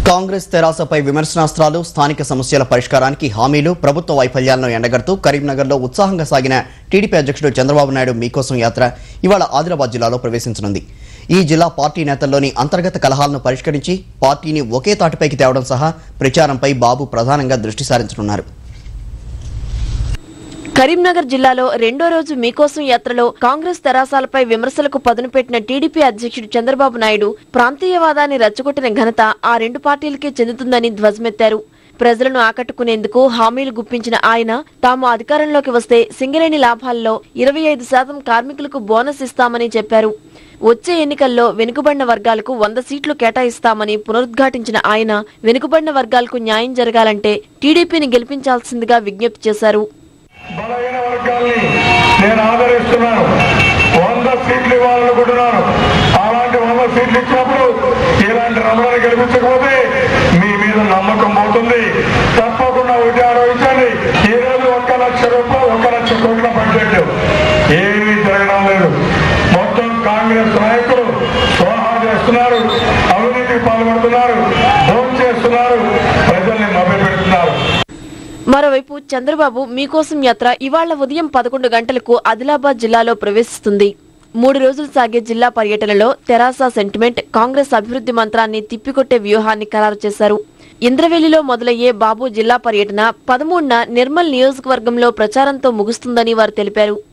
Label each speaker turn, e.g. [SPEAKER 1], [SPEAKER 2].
[SPEAKER 1] కాంగ్రెస్ తెరాసపై విమర్శనాస్త్రాలు స్థానిక సమస్యల పరిష్కారానికి హామీలు ప్రభుత్వ వైఫల్యాలను ఎండగడుతూ కరీంనగర్లో ఉత్సాహంగా సాగిన టీడీపీ అధ్యక్షుడు చంద్రబాబు నాయుడు మీకోసం యాత్ర ఇవాళ ఆదిలాబాద్ జిల్లాలో ప్రవేశించనుంది ఈ జిల్లా పార్టీ నేతల్లోని అంతర్గత కలహాలను పరిష్కరించి పార్టీని ఒకే తాటిపైకి తేవడం సహా ప్రచారంపై బాబు ప్రధానంగా దృష్టి సారించనున్నారు
[SPEAKER 2] కరీంనగర్ జిల్లాలో రెండో రోజు మీకోసం యాత్రలో కాంగ్రెస్ తెరాసాలపై విమర్శలకు పదును పెట్టిన టీడీపీ అధ్యక్షుడు చంద్రబాబు నాయుడు ప్రాంతీయవాదాన్ని రెచ్చగొట్టిన ఘనత ఆ రెండు పార్టీలకే చెందుతుందని ధ్వజమెత్తారు ప్రజలను ఆకట్టుకునేందుకు హామీలు గుప్పించిన ఆయన తాము అధికారంలోకి వస్తే సింగరేణి లాభాల్లో ఇరవై ఐదు శాతం కార్మికులకు బోనస్ ఇస్తామని చెప్పారు వచ్చే ఎన్నికల్లో వెనుకబడిన వర్గాలకు వంద సీట్లు కేటాయిస్తామని పునరుద్ఘాటించిన ఆయన వెనుకబడిన వర్గాలకు న్యాయం జరగాలంటే టీడీపీని గెలిపించాల్సిందిగా విజ్ఞప్తి చేశారు
[SPEAKER 3] బలహీన వర్గాల్ని నేను ఆదరిస్తున్నాను వంద సీట్లు ఇవ్వాలనుకుంటున్నాను అలాంటి వంద సీట్లు ఇచ్చినప్పుడు ఇలాంటి రమణని గెలిపించకపోతే మీ మీద నమ్మకం పోతుంది తప్పకుండా ఒకటి ఆలోచించండి ఈ రోజు ఒక్క లక్ష రూపాయలు ఒక లక్ష కోట్ల బడ్జెట్ ఏమీ జరగడం లేదు మొత్తం కాంగ్రెస్ నాయకులు స్వాహా చేస్తున్నారు అవినీతికి పాల్పడుతున్నారు ఫోన్ చేస్తున్నారు ప్రజల్ని మభ్యపెడుతున్నారు
[SPEAKER 2] మరోవైపు చంద్రబాబు మీకోసం యాత్ర ఇవాళ్ల ఉదయం పదకొండు గంటలకు ఆదిలాబాద్ జిల్లాలో ప్రవేశిస్తుంది మూడు రోజులు సాగే జిల్లా పర్యటనలో తెరాస సెంటిమెంట్ కాంగ్రెస్ అభివృద్ధి మంత్రాన్ని తిప్పికొట్టే వ్యూహాన్ని ఖరారు చేశారు ఇంద్రవెల్లిలో మొదలయ్యే బాబు జిల్లా పర్యటన పదమూడున నిర్మల్ నియోజకవర్గంలో ప్రచారంతో ముగుస్తుందని వారు తెలిపారు